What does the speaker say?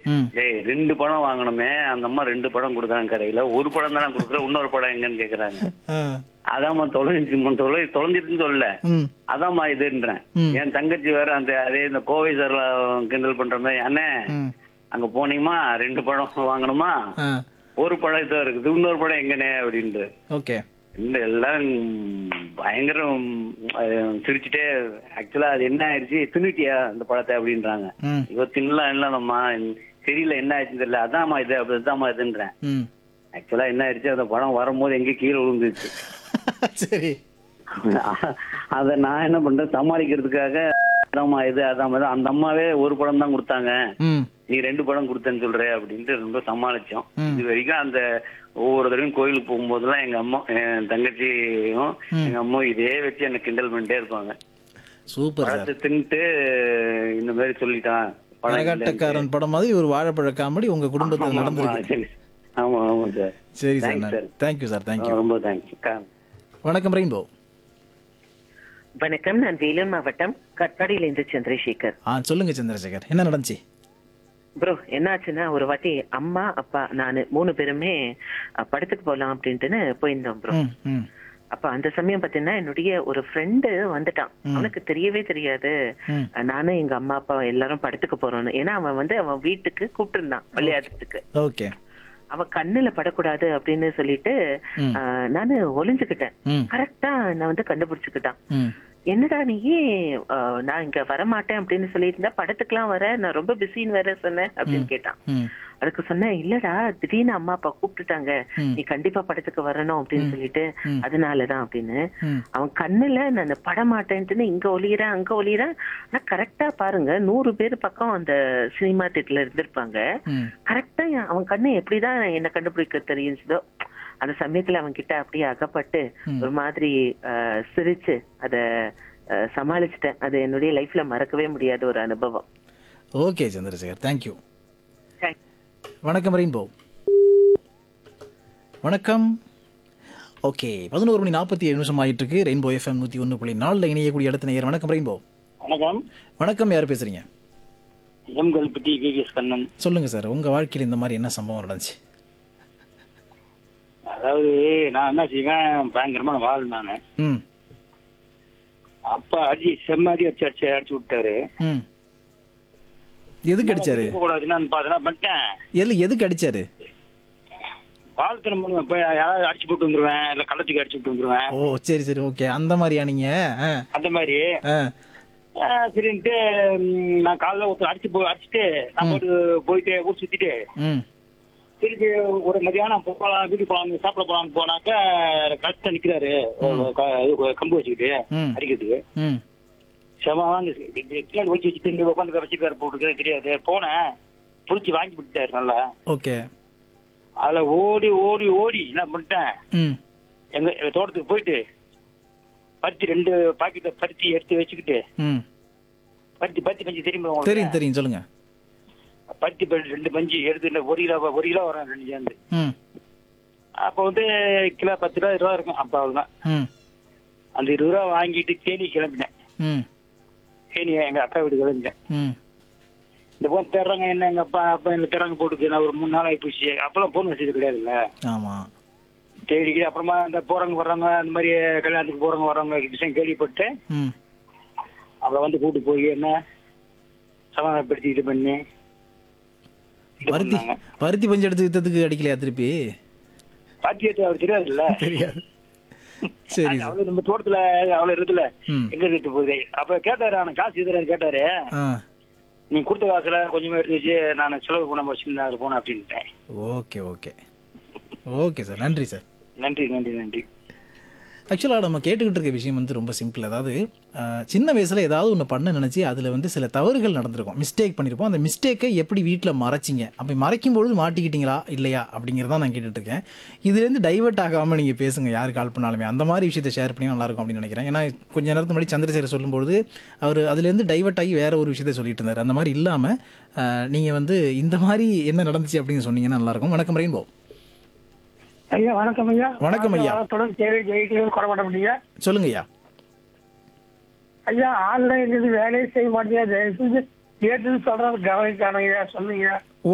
ம் டேய் ரெண்டு படம் வாங்கணுமே அந்த அம்மா ரெண்டு படம் கொடுக்குறாங்க கடையில ஒரு படம் தானே கொடுக்குற இன்னொரு படம் எங்கன்னு கேக்குறாங்க ஆ, அதாம்மா தொலைஞ்சு தொலை தொலைஞ்சிருக்குன்னு சொல்லல ம் அதாம்மா இதுன்றேன் ம். என் தங்கச்சி வேற அந்த அதே இந்த கோவை சார்ல கிண்டல் பண்ற மாதிரி அண்ணே ம் அங்க போனீங்கம்மா ரெண்டு படம் வாங்கணுமா ஆ ஒரு படம் இதான் இருக்குது இன்னொரு படம் எங்கண்ணே அப்படின்ட்டு ஓகே இந்த எல்லாம் பயங்கரம் அஹ், சிரிச்சுட்டே ஆக்சுவலா அது என்ன ஆயிடுச்சு தின்னுட்டியா அந்த படத்தை அப்படின்றாங்க ம் இவ தின்னலாம் இல்லம்மா தெரியல என்ன ஆயிடுச்சு தெரியல அதாம்மா இது அப்படிதாம்மா இதுன்றேன் ம் ஆக்சுவலா என்ன ஆயிடுச்சு அந்த படம் வரும்போது எங்க கீழே விழுந்துச்சு சரி அத நான் என்ன பண்றேன் சமாளிக்கிறதுக்காக அதாம்மா இது அதாம்மா இது அந்த அம்மாவே ஒரு படம் தான் கொடுத்தாங்க ம் நீ ரெண்டு படம் கொடுத்தேன்னு சொல்ற அப்படின்ட்டு ரொம்ப சமாளிச்சோம் ம். இது வரைக்கும் அந்த ஒவ்வொரு தடவையும் கோயிலுக்கு போகும்போதெல்லாம் எங்க அம்மா என் தங்கச்சியும் எங்க அம்மா இதே வச்சு என்ன கிண்டல் பண்ணிட்டே இருப்பாங்க சூப்பர் சார் பழத்தை தின்ட்டு இந்த மாதிரி சொல்லிட்டான் பழம் இல்லைன்னு. கரகாட்டக்காரன் படம் மாதிரி ஒரு வாழைப்பழ காமெடி உங்க குடும்பத்தில் ஆமா, நடந்திருக்கு சரி. ஆமா ஆமா சார் சரி Thanks, sir. Sir thank you sir thank you ரொம்ப தேங்க்ஸ் வணக்கம் ரெயின்போ வணக்கம் நான் வேலூர் மாவட்டம் கட்பாடியிலிருந்து சந்திரசேகர் ஆ சொல்லுங்க சந்திரசேகர் என்ன நடந்துச்சு ப்ரோ என்னாச்சுன்னா ஒரு வாட்டி அம்மா அப்பா நானு மூணு பேருமே அஹ், படத்துக்கு போலாம் அப்படின்ட்டுன்னு போயிருந்தோம் ப்ரோ ம் ம் அப்ப அந்த சமயம் பாத்தீங்கன்னா என்னுடைய ஒரு ஃப்ரெண்டு வந்துட்டான் அவனுக்கு தெரியவே தெரியாது ம். அஹ், நானும் எங்க அம்மா அப்பா எல்லாரும் படத்துக்கு போறோம்னு ஏன்னா அவன் வந்து அவன் வீட்டுக்கு கூப்பிட்டு இருந்தான் விளையாடுறதுக்கு ஓகே அவன் கண்ணுல படக்கூடாது அப்படின்னு சொல்லிட்டு ம். அஹ், நானு ஒளிஞ்சுக்கிட்டேன் ம் கரெக்டா நான் வந்து கண்டுபிடிச்சுக்கிட்டான் ம் என்னடா நீ ஏன், அஹ், நான் இங்க வர மாட்டேன் அப்படின்னு சொல்லியிருந்தா படத்துக்குலாம் வர நான் ரொம்ப பிஸின்னு வேற சொன்னேன் அப்படின்னு கேட்டான் ம் அதுக்கு சொன்னேன் இல்லடா திடீர்னு அம்மா அப்பா கூப்பிட்டுட்டாங்க ம். நீ கண்டிப்பா படத்துக்கு வரணும் அப்படின்னு சொல்லிட்டு ம். அதனாலதான் அப்படின்னு ம் அவன் கண்ணுல நான் பட மாட்டேன்ட்டுன்னு இங்க ஒளியறேன் அங்க ஒளியறேன் ஆனா கரெக்டா பாருங்க நூறு பேர் பக்கம் அந்த சினிமா தியேட்டர்ல இருந்திருப்பாங்க ம் கரெக்டா அவன் கண்ணு எப்படிதான் என்ன கண்டுபிடிக்க தெரியுதோ அந்த சமயத்துல அவன் கிட்ட அப்படியே அகப்பட்டு ஒரு மாதிரி அஹ், சிரிச்சு அத அஹ், சமாளிச்சிட்டேன் அது என்னுடைய லைஃப்ல மறக்கவே முடியாத ஒரு அனுபவம் ஓகே சந்திரசேகர் தேங்க்யூ Thank- வணக்கம் ரெயின்போ வணக்கம் ஓகே பதினோரு மணி நாற்பத்தி ஏழு நிமிஷம் ஆயிட்டு இருக்கு ரெயின்போ எஃப்எம் நூற்றி ஒன்று புள்ளி நாலில் இணையக்கூடிய இடத்த நேயர் வணக்கம் ரெயின்போ வணக்கம் வணக்கம் யார் பேசுறீங்க M Kalpatti K S Kannan சொல்லுங்க சார் உங்க வாழ்க்கையில் இந்த மாதிரி என்ன சம்பவம் நடந்துச்சு அதாவது நான் என்ன செய்வேன் பயங்கரமான வாழ் நானு ம் அப்பா அடி செம்மாதி அடிச்சு அடிச்சு அடிச்சு விட்டாரு ம் எதுக்கு அடிச்சாரு கூடாதுன்னு பார்த்தா பண்ணிட்டேன் எது எதுக்கு அடிச்சாரு வாழ்த்தனம் பண்ணுவேன் போய் யாராவது அடிச்சு போட்டு வந்துருவேன் இல்ல கள்ளத்துக்கு அடிச்சு விட்டு வந்துருவேன் ஓ சரி சரி ஓகே அந்த மாதிரியா நீங்க ஆ அந்த மாதிரி ஆ ஆ, சரின்ட்டு ம், நான் காலைல ஒருத்தர் அடிச்சு போய் அடிச்சுட்டு நான் போட்டு போயிட்டு ஊர் சுத்திட்டு ம் திருப்பி ஒரு மதியானம் போகலாம் வீட்டுக்கு போலாம் சாப்பிட போலாம்னு போனாக்க கஷ்டம் நிக்கிறாரு க- இது கம்பு வச்சுக்கிட்டு ம். அடிக்கிறதுக்கு ம் செமவாங்க பின்னாடி வச்சு வச்சுட்டு இங்க உட்காந்து வச்சுக்காரு போட்டுக்க தெரியாது போனேன் புடிச்சு வாங்கி விட்டாரு நல்லா ஓகே அதுல ஓடி ஓடி ஓடி என்ன பண்ணிட்டேன் ம் எங்க எங்க தோட்டத்துக்கு போயிட்டு பருத்தி ரெண்டு பாக்கெட்ட பருத்தி எடுத்து வச்சுக்கிட்டு ம் பருத்தி பருத்தி பஞ்சு தெரியுமா உங்களுக்கு? தெரியும் தெரியும் சொல்லுங்க பருத்தி பஞ்சு ரெண்டு பஞ்சு எடுத்து இல்ல ஒரு கிலோ ஒரு கிலோ வரும் ரெண்டு சேர்ந்து ம் அப்ப வந்து கிலோ பத்து ரூபா இருபது ரூபா இருக்கும் அப்ப அவ்வளவுதான் ம் அந்த இருபது ரூபா வாங்கிட்டு தேனி கிளம்பினேன் ம் தேனி எங்க அக்கா வீடு கிளம்பிட்டேன் ம் இந்த போன் தேடுறாங்க என்ன எங்க அப்பா அப்பா என்ன தேடுறாங்க போட்டுக்கு நான் ஒரு மூணு நாள் ஆகி போச்சு அப்பெல்லாம் போன் வசதி கிடையாதுல்ல ஆமாம் தேடிக்கிட்டு அப்புறமா இந்த போறவங்க வர்றவங்க அந்த மாதிரி கல்யாணத்துக்கு போறவங்க வர்றவங்க விஷயம் கேள்விப்பட்டு ம் அவளை வந்து கூட்டு போய் என்ன சமாதானப்படுத்தி இது பண்ணி இது பருத்தி பண்ணாங்க. பருத்தி பஞ்சு எடுத்து வித்ததுக்கு அடிக்கலையா திருப்பி பாத்தியத்தை அவர் தெரியாதுல்ல தெரியாது சரி சார் அவளு நம்ம தோட்டத்துல அவள இருக்குல்ல ம் எங்க இருக்கு போகுது அப்ப கேட்டாரு ஆனா காசு எதிராரு கேட்டாரு ஆ நீ கொடுத்த காசுல கொஞ்சமா எடுத்து வச்சு நான் செலவு பண்ண வச்சிருந்தேன் போனேன் அப்படின்ட்டேன் ஓகே ஓகே ஓகே சார் நன்றி சார் நன்றி நன்றி நன்றி ஆக்சுவலாக நம்ம கேட்டுக்கிட்டு இருக்க விஷயம் வந்து ரொம்ப சிம்பிள் அதாவது அஹ், சின்ன வயசில் ஏதாவது ஒன்று பண்ண நினச்சி அதில் வந்து சில தவறுகள் நடந்திருக்கும் மிஸ்டேக் பண்ணியிருப்போம் அந்த மிஸ்டேக்கை எப்படி வீட்டில் மறைச்சிங்க அப்படி மறைக்கும் பொழுது மாட்டிக்கிட்டீங்களா இல்லையா அப்படிங்கிறதான் நான் கேட்டுட்டு இருக்கேன் இதுலேருந்து டைவர்ட் ஆகாமல் நீங்கள் பேசுங்க யார் கால் பண்ணாலுமே அந்த மாதிரி விஷயத்தை ஷேர் பண்ணி நல்லாயிருக்கும் அப்படின்னு நினைக்கிறேன் ஏன்னா கொஞ்ச நேரத்துக்கு முன்னாடி சந்திரசேகர் சொல்லும்போது அவர் அதுலேருந்து டைவர்ட் ஆகி வேற ஒரு விஷயத்தை சொல்லிட்டு இருந்தார் அந்த மாதிரி இல்லாமல் நீங்கள் வந்து இந்த மாதிரி என்ன நடந்துச்சு அப்படின்னு சொன்னீங்கன்னா நல்லாயிருக்கும் வணக்கம் ரெயின்போ ஐயா வணக்கம் ஐயா வணக்கம் ஐயா. தொடர்ந்து தேவை ஜெயிக்க குறைபட முடியுங்க சொல்லுங்க ஐயா ஐயா ஆன்லைன் இது வேலையை செய்ய மாட்டேங்க தயவு செஞ்சு கேட்டு சொல்றது கவனிக்கான ஐயா சொல்லுங்க